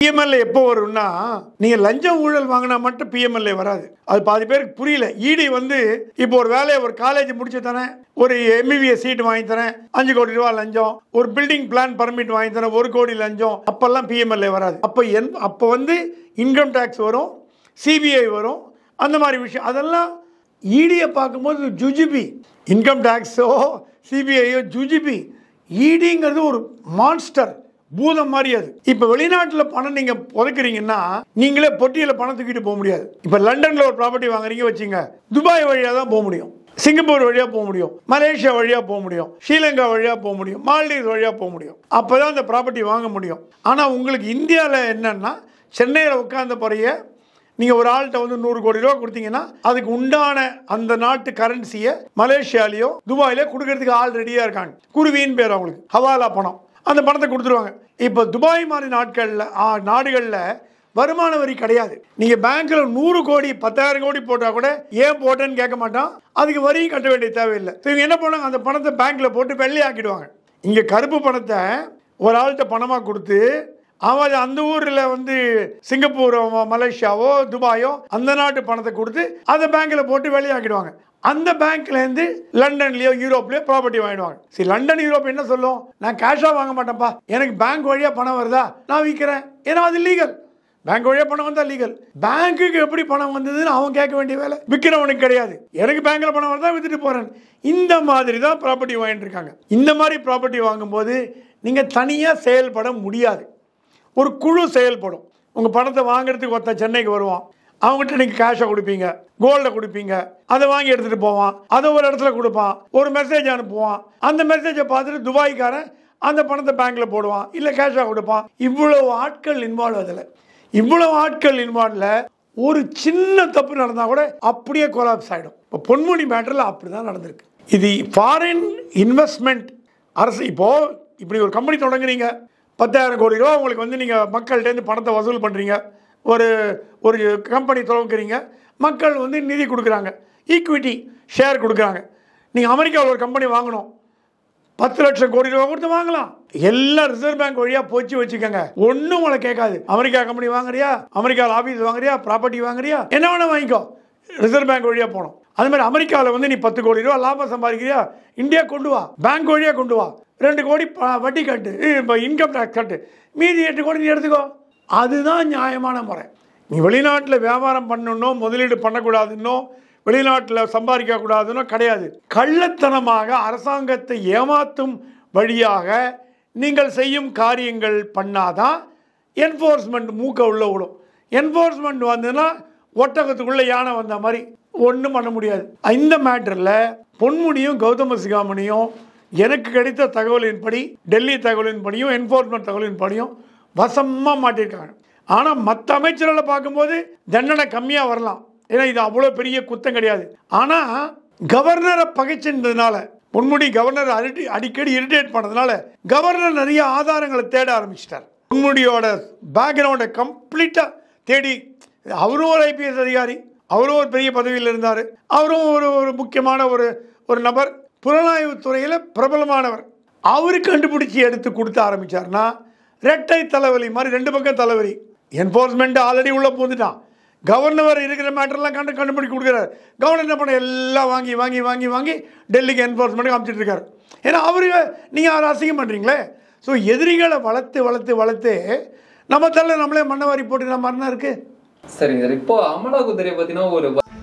PMLA எப்போ வரும்னா நீங்கள் லஞ்சம் ஊழல் வாங்கினா மட்டும் பிஎம்எல்ஏ வராது அது பாதி பேருக்கு புரியல இடி வந்து இப்போ ஒரு வேலையை ஒரு காலேஜ் முடிச்சு தரேன் ஒரு எம்பிபிஎஸ் சீட் வாங்கி தரேன் அஞ்சு கோடி ரூபாய் லஞ்சம் ஒரு பில்டிங் பிளான் பர்மிட் வாங்கி தரேன் ஒரு கோடி லஞ்சம் அப்பெல்லாம் பிஎம்எல்ஏ வராது அப்போ என் அப்போ வந்து இன்கம் டேக்ஸ் வரும் சிபிஐ வரும் அந்த மாதிரி விஷயம் அதெல்லாம் ஈடியை பார்க்கும்போது ஜுஜிபி இன்கம் டேக்ஸோ சிபிஐயோ ஜுஜிபி ஈடிங்கிறது ஒரு மான்ஸ்டர் பூதம் மாதிரி அது இப்போ வெளிநாட்டில் பணம் நீங்கள் புதைக்கிறீங்கன்னா நீங்களே பொட்டியில் பணம் தூக்கிட்டு போக முடியாது இப்போ லண்டனில் ஒரு ப்ராப்பர்ட்டி வாங்குறீங்க வச்சுங்க துபாய் வழியாக தான் போக முடியும் சிங்கப்பூர் வழியாக போக முடியும் மலேசியா வழியாக போக முடியும் ஸ்ரீலங்கா வழியாக போக முடியும் மால்டீவ்ஸ் வழியாக போக முடியும் அப்போ தான் அந்த ப்ராப்பர்ட்டி வாங்க முடியும் ஆனால் உங்களுக்கு இந்தியாவில் என்னன்னா சென்னையில் உட்கார்ந்த பிறைய நீங்கள் ஒரு ஆள்கிட்ட வந்து நூறு கோடி ரூபா கொடுத்தீங்கன்னா அதுக்கு உண்டான அந்த நாட்டு கரன்சியை மலேசியாலேயோ துபாயிலோ கொடுக்கறதுக்கு ஆள் ரெடியாக இருக்காங்க குருவின்னு பேர் அவங்களுக்கு ஹவாலா பணம் அந்த பணத்தை கொடுத்துருவாங்க இப்போ துபாய் மாதிரி நாட்களில் நாடுகளில் வருமான வரி கிடையாது நீங்கள் பேங்க்கில் நூறு கோடி பத்தாயிரம் கோடி போட்டால் கூட ஏன் போட்டேன்னு கேட்க மாட்டான் அதுக்கு வரியும் கட்ட வேண்டிய தேவையில்லை ஸோ இவங்க என்ன பண்ணுவாங்க அந்த பணத்தை பேங்க்கில் போட்டு வெள்ளையாக்கிடுவாங்க இங்கே கருப்பு பணத்தை ஒரு ஆள்கிட்ட பணமாக கொடுத்து அவன் அந்த ஊரில் வந்து சிங்கப்பூரோ மலேசியாவோ துபாயோ அந்த நாட்டு பணத்தை கொடுத்து அந்த பேங்க்கில் போட்டு வெளியாக்கிடுவாங்க அந்த பேங்க்லேருந்து லண்டன்லயோ யூரோப்லயோ ப்ராப்பர்ட்டி வாங்கிடுவாங்க சரி லண்டன் யூரோப் என்ன சொல்லும் நான் கேஷாக வாங்க மாட்டேன்ப்பா எனக்கு பேங்க் வழியாக பணம் வருதா நான் விற்கிறேன் ஏன்னா அது லீகல் பேங்க் வழியாக பணம் வந்தால் லீகல் பேங்க்குக்கு எப்படி பணம் வந்ததுன்னு அவன் கேட்க வேண்டிய வேலை விற்கிறவனுக்கு கிடையாது எனக்கு பேங்க்கில் பணம் வருதா வித்துட்டு போகிறேன் இந்த மாதிரி தான் ப்ராப்பர்ட்டி வாங்கிட்டு இருக்காங்க இந்த மாதிரி ப்ராப்பர்ட்டி வாங்கும்போது நீங்கள் தனியாக செயல்பட முடியாது ஒரு குழு செயல்படும் உங்கள் பணத்தை வாங்குறதுக்கு ஒருத்தன் சென்னைக்கு வருவான் அவங்ககிட்ட நீங்கள் கேஷை கொடுப்பீங்க கோல்டை கொடுப்பீங்க அதை வாங்கி எடுத்துகிட்டு போவான் அதை ஒரு இடத்துல கொடுப்பான் ஒரு மெசேஜ் அனுப்புவான் அந்த மெசேஜை பார்த்துட்டு துபாய்க்காரன் அந்த பணத்தை பேங்க்கில் போடுவான் இல்லை கேஷாக கொடுப்பான் இவ்வளவு ஆட்கள் இன்வால்வ் அதில் இவ்வளவு ஆட்கள் இன்வால்வில் ஒரு சின்ன தப்பு நடந்தால் கூட அப்படியே கொலாப்ஸ் ஆகிடும் இப்போ பொன்முடி மேட்டரில் அப்படி தான் நடந்திருக்கு இது ஃபாரின் இன்வெஸ்ட்மெண்ட் அரசு இப்போது இப்படி ஒரு கம்பெனி தொடங்குறீங்க பத்தாயிரம் கோடி ரூபா உங்களுக்கு வந்து நீங்கள் மக்கள்கிட்டேருந்து பணத்தை வசூல் பண்ணுறீங்க ஒரு ஒரு கம்பெனி துவங்குறீங்க மக்கள் வந்து நிதி கொடுக்குறாங்க ஈக்விட்டி ஷேர் கொடுக்குறாங்க நீங்கள் அமெரிக்காவில் ஒரு கம்பெனி வாங்கணும் பத்து லட்சம் கோடி ரூபா கொடுத்து வாங்கலாம் எல்லாம் ரிசர்வ் பேங்க் வழியா போச்சு வச்சுக்கோங்க ஒன்றும் உங்களை கேட்காது அமெரிக்கா கம்பெனி வாங்குறியா அமெரிக்காவில் ஆஃபீஸ் வாங்குறியா ப்ராப்பர்ட்டி வாங்குறியா என்ன வேணா வாங்கிக்கோ ரிசர்வ் பேங்க் வழியா போகணும் அது மாதிரி அமெரிக்காவில் வந்து நீ பத்து கோடி ரூபா லாபம் சம்பாதிக்கிறியா இந்தியா கொண்டு வா பேங்க் வழியா கொண்டு வா ரெண்டு கோடி ப- வட்டி கட்டு இப்போ இன்கம் டேக்ஸ் கட்டு மீதி எட்டு கோடி நீ எடுத்துக்கோ அதுதான் நியாயமான முறை நீ வெளிநாட்டில் வியாபாரம் பண்ணணுன்னோ முதலீடு பண்ணக்கூடாதுன்னோ வெளிநாட்டில் சம்பாதிக்க கூடாதுன்னோ கிடையாது கள்ளத்தனமாக அரசாங்கத்தை ஏமாற்றும் வழியாக நீங்கள் செய்யும் காரியங்கள் பண்ணாதான் என்ஃபோர்ஸ்மெண்ட் மூக்க உள்ள விடும் என்ஃபோர்ஸ்மெண்ட் வந்ததுன்னா ஒட்டகத்துக்குள்ளே யானை வந்த மாதிரி ஒன்றும் பண்ண முடியாது இந்த மேட்டரில் பொன்முடியும் கௌதம சிகாமணியும் எனக்கு கிடைத்த தகவலின்படி டெல்லி தகவலின்படியும் என்ஃபோர்ஸ்மெண்ட் தகவலின்படியும் வசமாக மாட்டியிருக்காங்க ஆனால் மற்ற அமைச்சர்களை பார்க்கும்போது தண்டனை கம்மியாக வரலாம் ஏன்னா இது அவ்வளோ பெரிய குத்தம் கிடையாது ஆனால் கவர்னரை பகைச்சிருந்ததுனால பொன்முடி கவர்னர் அடி அடிக்கடி இரிட்டேட் பண்ணதுனால கவர்னர் நிறைய ஆதாரங்களை தேட ஆரம்பிச்சிட்டார் பொன்முடியோட பேக்ரவுண்டை கம்ப்ளீட்டாக தேடி அவரும் ஒரு ஐபிஎஸ் அதிகாரி அவரும் ஒரு பெரிய பதவியில் இருந்தார் அவரும் ஒரு ஒரு முக்கியமான ஒரு ஒரு நபர் புலனாய்வுத் துறையில் பிரபலமானவர் அவரு கண்டுபிடிச்சி எடுத்து கொடுத்த ஆரம்பிச்சார்னா ரெட்டை தலைவலி மாதிரி ரெண்டு பக்கம் தலைவலி என்ஃபோர்ஸ்மெண்ட் ஆல்ரெடி உள்ளே பூந்துட்டான் கவர்னர் இருக்கிற மேட்டர்லாம் கண்டு கண்டுபிடிச்சு கொடுக்குறாரு கவர்னர் என்ன பண்ண எல்லாம் வாங்கி வாங்கி வாங்கி வாங்கி டெல்லிக்கு என்ஃபோர்ஸ்மெண்ட்டுக்கு அனுப்பிச்சிட்டு இருக்காரு ஏன்னா அவரு நீங்கள் அவரை அசிங்கம் பண்ணுறீங்களே ஸோ எதிரிகளை வளர்த்து வளர்த்து வளர்த்து நம்ம தள்ள நம்மளே மண்ணை வாரி போட்டு நம்ம மரணம் இருக்குது சரிங்க சார் இப்போ அமலாக்கத்துறை பார்த்தீங்கன்னா ஒரு